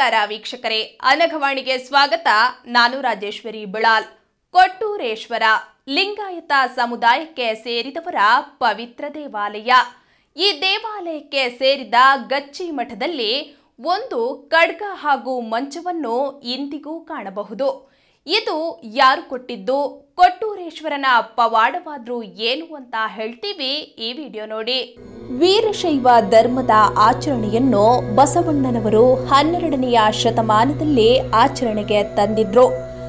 ನಮಸ್ಕಾರ ವೀಕ್ಷಕರೇ ಅನಘವಾಣಿಗೆ ಸ್ವಾಗತ ನಾನು ರಾಜೇಶ್ವರಿ ಬಿಳಾಲ್ ಕೊಟ್ಟೂರೇಶ್ವರ ಲಿಂಗಾಯತ ಸಮುದಾಯಕ್ಕೆ ಸೇರಿದವರ ಪವಿತ್ರ ದೇವಾಲಯ ಈ ದೇವಾಲಯಕ್ಕೆ ಸೇರಿದ ಗಚ್ಚಿ ಮಠದಲ್ಲಿ ಒಂದು ಖಡ್ಗ ಹಾಗೂ ಮಂಚವನ್ನು ಇಂದಿಗೂ ಕಾಣಬಹುದು ಇದು ಯಾರು ಕೊಟ್ಟಿದ್ದು ಕೊಟ್ಟೂರೇಶ್ವರನ ಪವಾಡವಾದ್ರೂ ಏನು ಅಂತ ಹೇಳ್ತೀವಿ ಈ ವಿಡಿಯೋ ನೋಡಿ ವೀರಶೈವ ಧರ್ಮದ ಆಚರಣೆಯನ್ನು ಬಸವಣ್ಣನವರು ಹನ್ನೆರಡನೆಯ ಶತಮಾನದಲ್ಲಿ ಆಚರಣೆಗೆ ತಂದಿದ್ರು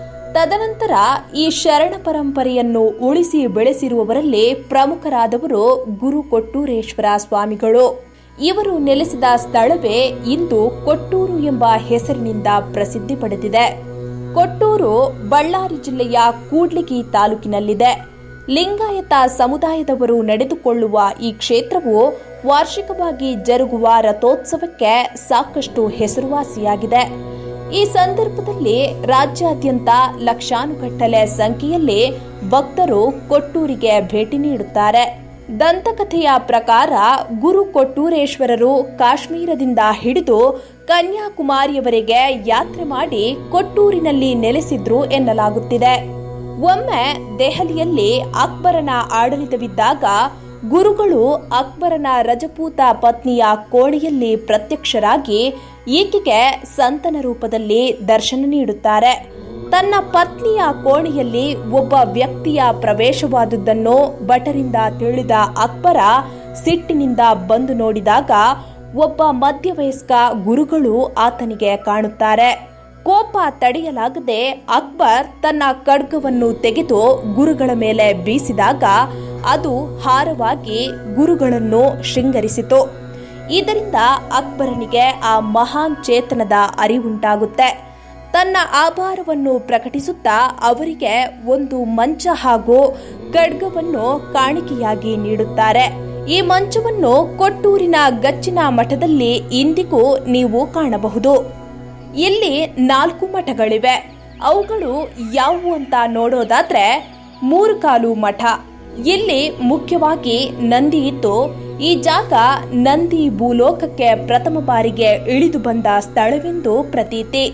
ತದನಂತರ ಈ ಶರಣ ಪರಂಪರೆಯನ್ನು ಉಳಿಸಿ ಬೆಳೆಸಿರುವವರಲ್ಲಿ ಪ್ರಮುಖರಾದವರು ಗುರು ಕೊಟ್ಟೂರೇಶ್ವರ ಸ್ವಾಮಿಗಳು ಇವರು ನೆಲೆಸಿದ ಸ್ಥಳವೇ ಇಂದು ಕೊಟ್ಟೂರು ಎಂಬ ಹೆಸರಿನಿಂದ ಪ್ರಸಿದ್ಧಿ ಪಡೆದಿದೆ ಕೊಟ್ಟೂರು ಬಳ್ಳಾರಿ ಜಿಲ್ಲೆಯ ಕೂಡ್ಲಿಗಿ ತಾಲೂಕಿನಲ್ಲಿದೆ ಲಿಂಗಾಯತ ಸಮುದಾಯದವರು ನಡೆದುಕೊಳ್ಳುವ ಈ ಕ್ಷೇತ್ರವು ವಾರ್ಷಿಕವಾಗಿ ಜರುಗುವ ರಥೋತ್ಸವಕ್ಕೆ ಸಾಕಷ್ಟು ಹೆಸರುವಾಸಿಯಾಗಿದೆ ಈ ಸಂದರ್ಭದಲ್ಲಿ ರಾಜ್ಯಾದ್ಯಂತ ಲಕ್ಷಾನುಗಟ್ಟಲೆ ಸಂಖ್ಯೆಯಲ್ಲಿ ಭಕ್ತರು ಕೊಟ್ಟೂರಿಗೆ ಭೇಟಿ ನೀಡುತ್ತಾರೆ ದಂತಕಥೆಯ ಪ್ರಕಾರ ಗುರು ಕೊಟ್ಟೂರೇಶ್ವರರು ಕಾಶ್ಮೀರದಿಂದ ಹಿಡಿದು ಕನ್ಯಾಕುಮಾರಿಯವರೆಗೆ ಯಾತ್ರೆ ಮಾಡಿ ಕೊಟ್ಟೂರಿನಲ್ಲಿ ನೆಲೆಸಿದ್ರು ಎನ್ನಲಾಗುತ್ತಿದೆ ಒಮ್ಮೆ ದೆಹಲಿಯಲ್ಲಿ ಅಕ್ಬರನ ಆಡಳಿತವಿದ್ದಾಗ ಗುರುಗಳು ಅಕ್ಬರನ ರಜಪೂತ ಪತ್ನಿಯ ಕೋಣೆಯಲ್ಲಿ ಪ್ರತ್ಯಕ್ಷರಾಗಿ ಈಕೆಗೆ ಸಂತನ ರೂಪದಲ್ಲಿ ದರ್ಶನ ನೀಡುತ್ತಾರೆ ತನ್ನ ಪತ್ನಿಯ ಕೋಣೆಯಲ್ಲಿ ಒಬ್ಬ ವ್ಯಕ್ತಿಯ ಪ್ರವೇಶವಾದುದನ್ನು ಭಟರಿಂದ ತಿಳಿದ ಅಕ್ಬರ ಸಿಟ್ಟಿನಿಂದ ಬಂದು ನೋಡಿದಾಗ ಒಬ್ಬ ಮಧ್ಯವಯಸ್ಕ ಗುರುಗಳು ಆತನಿಗೆ ಕಾಣುತ್ತಾರೆ ಕೋಪ ತಡೆಯಲಾಗದೆ ಅಕ್ಬರ್ ತನ್ನ ಖಡ್ಗವನ್ನು ತೆಗೆದು ಗುರುಗಳ ಮೇಲೆ ಬೀಸಿದಾಗ ಅದು ಹಾರವಾಗಿ ಗುರುಗಳನ್ನು ಶೃಂಗರಿಸಿತು ಇದರಿಂದ ಅಕ್ಬರನಿಗೆ ಆ ಮಹಾನ್ ಚೇತನದ ಅರಿವುಂಟಾಗುತ್ತೆ ತನ್ನ ಆಭಾರವನ್ನು ಪ್ರಕಟಿಸುತ್ತಾ ಅವರಿಗೆ ಒಂದು ಮಂಚ ಹಾಗೂ ಖಡ್ಗವನ್ನು ಕಾಣಿಕೆಯಾಗಿ ನೀಡುತ್ತಾರೆ ಈ ಮಂಚವನ್ನು ಕೊಟ್ಟೂರಿನ ಗಚ್ಚಿನ ಮಠದಲ್ಲಿ ಇಂದಿಗೂ ನೀವು ಕಾಣಬಹುದು ಇಲ್ಲಿ ನಾಲ್ಕು ಮಠಗಳಿವೆ ಅವುಗಳು ಯಾವುವು ಅಂತ ನೋಡೋದಾದ್ರೆ ಮೂರು ಕಾಲು ಮಠ ಇಲ್ಲಿ ಮುಖ್ಯವಾಗಿ ನಂದಿ ಇದ್ದು ಈ ಜಾಗ ನಂದಿ ಭೂಲೋಕಕ್ಕೆ ಪ್ರಥಮ ಬಾರಿಗೆ ಇಳಿದು ಬಂದ ಸ್ಥಳವೆಂದು ಪ್ರತೀತಿ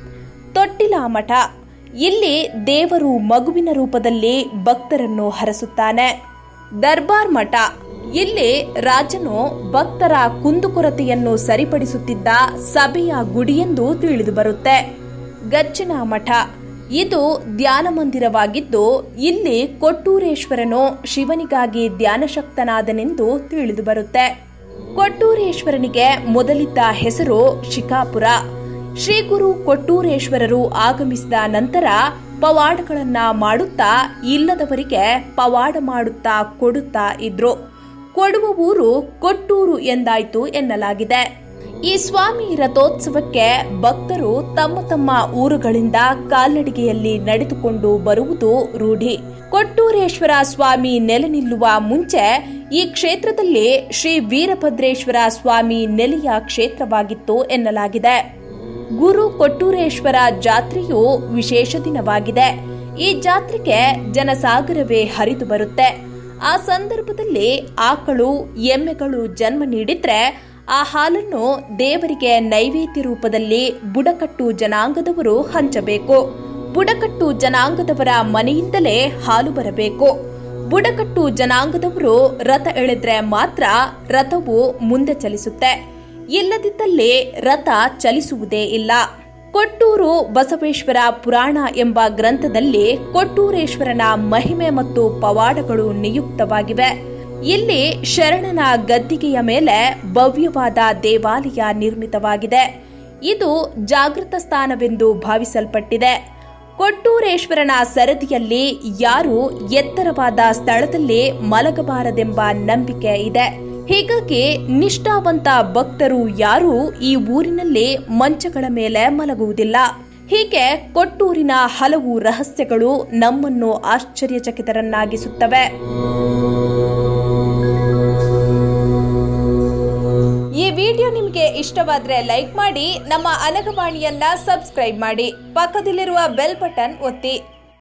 ತೊಟ್ಟಿಲ ಮಠ ಇಲ್ಲಿ ದೇವರು ಮಗುವಿನ ರೂಪದಲ್ಲಿ ಭಕ್ತರನ್ನು ಹರಸುತ್ತಾನೆ ದರ್ಬಾರ್ ಮಠ ಇಲ್ಲಿ ರಾಜನು ಭಕ್ತರ ಕುಂದುಕೊರತೆಯನ್ನು ಸರಿಪಡಿಸುತ್ತಿದ್ದ ಸಭೆಯ ಗುಡಿಯೆಂದು ತಿಳಿದು ಬರುತ್ತೆ ಗಜ್ಜನ ಮಠ ಇದು ಧ್ಯಾನ ಮಂದಿರವಾಗಿದ್ದು ಇಲ್ಲಿ ಕೊಟ್ಟೂರೇಶ್ವರನು ಶಿವನಿಗಾಗಿ ಧ್ಯಾನಶಕ್ತನಾದನೆಂದು ತಿಳಿದು ಬರುತ್ತೆ ಕೊಟ್ಟೂರೇಶ್ವರನಿಗೆ ಮೊದಲಿದ್ದ ಹೆಸರು ಶಿಕಾಪುರ ಶ್ರೀ ಗುರು ಕೊಟ್ಟೂರೇಶ್ವರರು ಆಗಮಿಸಿದ ನಂತರ ಪವಾಡಗಳನ್ನ ಮಾಡುತ್ತಾ ಇಲ್ಲದವರಿಗೆ ಪವಾಡ ಮಾಡುತ್ತಾ ಕೊಡುತ್ತಾ ಇದ್ರು ಕೊಡುವ ಊರು ಕೊಟ್ಟೂರು ಎಂದಾಯ್ತು ಎನ್ನಲಾಗಿದೆ ಈ ಸ್ವಾಮಿ ರಥೋತ್ಸವಕ್ಕೆ ಭಕ್ತರು ತಮ್ಮ ತಮ್ಮ ಊರುಗಳಿಂದ ಕಾಲ್ನಡಿಗೆಯಲ್ಲಿ ನಡೆದುಕೊಂಡು ಬರುವುದು ರೂಢಿ ಕೊಟ್ಟೂರೇಶ್ವರ ಸ್ವಾಮಿ ನೆಲೆ ನಿಲ್ಲುವ ಮುಂಚೆ ಈ ಕ್ಷೇತ್ರದಲ್ಲಿ ಶ್ರೀ ವೀರಭದ್ರೇಶ್ವರ ಸ್ವಾಮಿ ನೆಲೆಯ ಕ್ಷೇತ್ರವಾಗಿತ್ತು ಎನ್ನಲಾಗಿದೆ ಗುರು ಕೊಟ್ಟೂರೇಶ್ವರ ಜಾತ್ರೆಯು ವಿಶೇಷ ದಿನವಾಗಿದೆ ಈ ಜಾತ್ರೆಗೆ ಜನಸಾಗರವೇ ಹರಿದು ಬರುತ್ತೆ ಆ ಸಂದರ್ಭದಲ್ಲಿ ಆಕಳು ಎಮ್ಮೆಗಳು ಜನ್ಮ ನೀಡಿದ್ರೆ ಆ ಹಾಲನ್ನು ದೇವರಿಗೆ ನೈವೇದ್ಯ ರೂಪದಲ್ಲಿ ಬುಡಕಟ್ಟು ಜನಾಂಗದವರು ಹಂಚಬೇಕು ಬುಡಕಟ್ಟು ಜನಾಂಗದವರ ಮನೆಯಿಂದಲೇ ಹಾಲು ಬರಬೇಕು ಬುಡಕಟ್ಟು ಜನಾಂಗದವರು ರಥ ಎಳೆದ್ರೆ ಮಾತ್ರ ರಥವು ಮುಂದೆ ಚಲಿಸುತ್ತೆ ಇಲ್ಲದಿದ್ದಲ್ಲಿ ರಥ ಚಲಿಸುವುದೇ ಇಲ್ಲ ಕೊಟ್ಟೂರು ಬಸವೇಶ್ವರ ಪುರಾಣ ಎಂಬ ಗ್ರಂಥದಲ್ಲಿ ಕೊಟ್ಟೂರೇಶ್ವರನ ಮಹಿಮೆ ಮತ್ತು ಪವಾಡಗಳು ನಿಯುಕ್ತವಾಗಿವೆ ಇಲ್ಲಿ ಶರಣನ ಗದ್ದಿಗೆಯ ಮೇಲೆ ಭವ್ಯವಾದ ದೇವಾಲಯ ನಿರ್ಮಿತವಾಗಿದೆ ಇದು ಜಾಗೃತ ಸ್ಥಾನವೆಂದು ಭಾವಿಸಲ್ಪಟ್ಟಿದೆ ಕೊಟ್ಟೂರೇಶ್ವರನ ಸರದಿಯಲ್ಲಿ ಯಾರು ಎತ್ತರವಾದ ಸ್ಥಳದಲ್ಲಿ ಮಲಗಬಾರದೆಂಬ ನಂಬಿಕೆ ಇದೆ ಹೀಗಾಗಿ ನಿಷ್ಠಾವಂತ ಭಕ್ತರು ಯಾರೂ ಈ ಊರಿನಲ್ಲಿ ಮಂಚಗಳ ಮೇಲೆ ಮಲಗುವುದಿಲ್ಲ ಹೀಗೆ ಕೊಟ್ಟೂರಿನ ಹಲವು ರಹಸ್ಯಗಳು ನಮ್ಮನ್ನು ಆಶ್ಚರ್ಯಚಕಿತರನ್ನಾಗಿಸುತ್ತವೆ ಈ ವಿಡಿಯೋ ನಿಮಗೆ ಇಷ್ಟವಾದ್ರೆ ಲೈಕ್ ಮಾಡಿ ನಮ್ಮ ಅನಗವಾಣಿಯನ್ನ ಸಬ್ಸ್ಕ್ರೈಬ್ ಮಾಡಿ ಪಕ್ಕದಲ್ಲಿರುವ ಬೆಲ್ ಬಟನ್ ಒತ್ತಿ